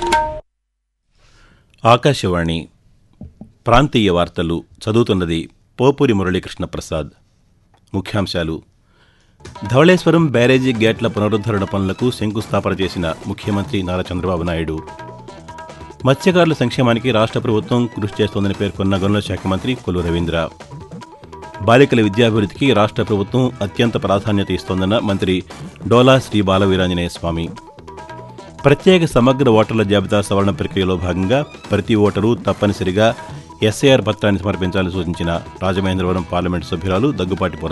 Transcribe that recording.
ఆకాశవాణి ప్రాంతీయ వార్తలు చదువుతున్నది పోపూరి మురళీకృష్ణ ప్రసాద్ ముఖ్యాంశాలు ధవళేశ్వరం బ్యారేజీ గేట్ల పునరుద్ధరణ పనులకు శంకుస్థాపన చేసిన ముఖ్యమంత్రి నారా చంద్రబాబు నాయుడు మత్స్యకారుల సంక్షేమానికి రాష్ట్ర ప్రభుత్వం కృషి చేస్తోందని పేర్కొన్న గనుల శాఖ మంత్రి కొల్లు రవీంద్ర బాలికల విద్యాభివృద్ధికి రాష్ట్ర ప్రభుత్వం అత్యంత ప్రాధాన్యత ఇస్తోందన్న మంత్రి డోలా శ్రీ బాలవీరాంజనేయ స్వామి ప్రత్యేక సమగ్ర ఓటర్ల జాబితా సవరణ ప్రక్రియలో భాగంగా ప్రతి ఓటరు తప్పనిసరిగా ఎస్ఐఆర్ పత్రాన్ని సమర్పించాలని సూచించిన రాజమహేంద్రవరం పార్లమెంటు సభ్యురాలు దగ్గుపాటి